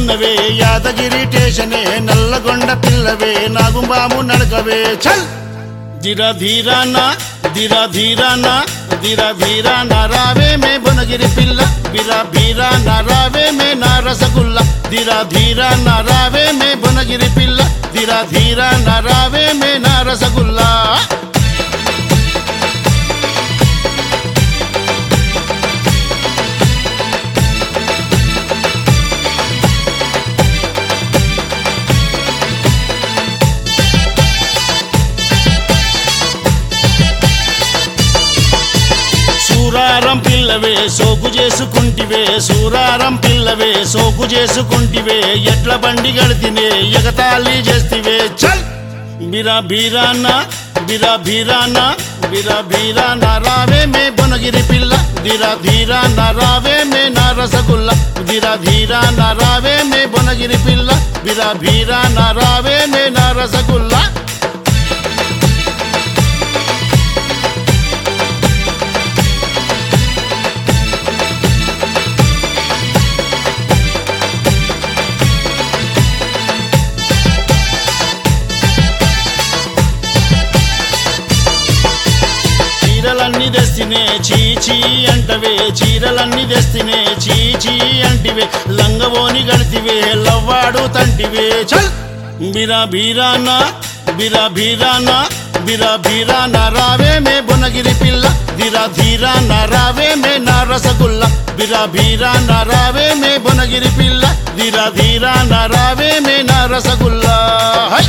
ఉన్నవే యాదగిరి టేషనే నల్లగొండ పిల్లవే నాగుంబాము నడకవే చల్ ధిర ధీరాన ధిర ధీరాన ధిర ధీరాన రావే మే బునగిరి పిల్ల బిర బీరాన రావే మే నా రసగుల్ల ధిర ధీరాన రావే మే బునగిరి పిల్ల ధిర ధీరాన రావే మే నా రసగుల్లా సూరారం పిల్లవే సోకు చేసుకుంటివే సూరారం పిల్లవే సోకు చేసుకుంటివే ఎట్ల బండి గడితినే ఎగతాళి చేస్తివే చల్ బిరా బీరాన్న బిరా బీరాన్న బిరా బీరాన్న రావే మే బొనగిరి పిల్ల దిరా ధీరా రావే మే నా రసగుల్ల దిరా ధీరా రావే మే బొనగిరి పిల్ల బిరా బీరా రావే మే నా రసగుల్లా చీరలన్నీ తెస్తినే చీచీ అంటవే చీరలన్నీ తెస్తినే చీచీ అంటివే లంగవోని గడితివే లవ్వాడు తంటివే చల్ బిరా బీరాన బిరా బీరాన బిరా బీరాన రావే మే బునగిరి పిల్ల దిరా ధీరాన రావే మే నా రసగుల్ల బిరా బీరాన రావే మే బునగిరి పిల్ల దిరా ధీరాన రావే మే నా రసగుల్లా హై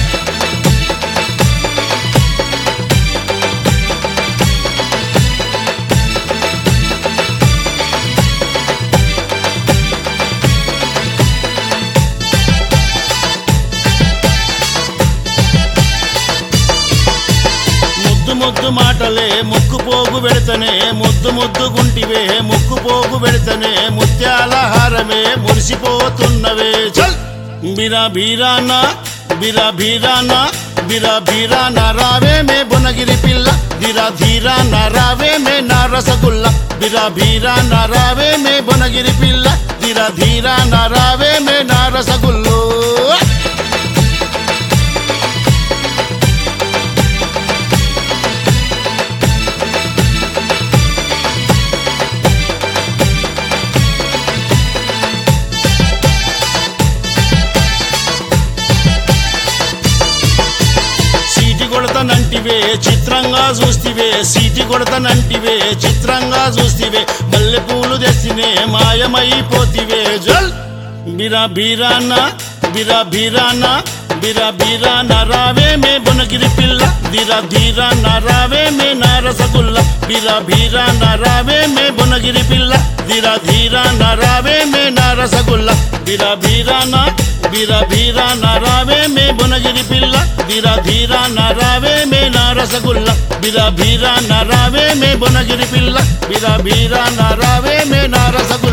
ముద్దు ముద్దు మాటలే ముక్కు పోగు పెడతనే ముద్దు ముద్దు గుంటివే ముక్కు పోగు పెడతనే ముత్యాల హారమే మురిసిపోతున్నవే చల్ బిరా బీరాన బిరా బీరాన బిరా బీరాన రావే మే బునగిరి పిల్ల దిరా ధీరాన రావే మే నా రసగుల్ల బిరా బీరాన రావే మే బునగిరి పిల్ల దిరా ధీరాన రావే మే నా రసగుల్లో సీటి కొడతనంటివే చిత్రంగా చూస్తివే సీటి కొడతనంటివే చిత్రంగా చూస్తివే మల్లె పూలు తెస్తినే మాయమైపోతివే జల్ బిరా బీరాన బిరా బీరాన బిరా బీరాన రావే మే బునగిరి పిల్ల దిరా ధీరాన రావే మే నా రసగుల్ల బిరా బీరాన రావే మే బునగిరి పిల్ల దిరా ధీరాన రావే మే నా రసగుల్ల బిరా బీరాన బిరా బీరాన రావే మే బునగిరి పిల్ల దిరా ధీరాన రావే మే నా రసగుల్ల బిరా బీరాన రావే మే బునగిరి పిల్ల బిరా బీరాన రావే మే నా రసగుల్ల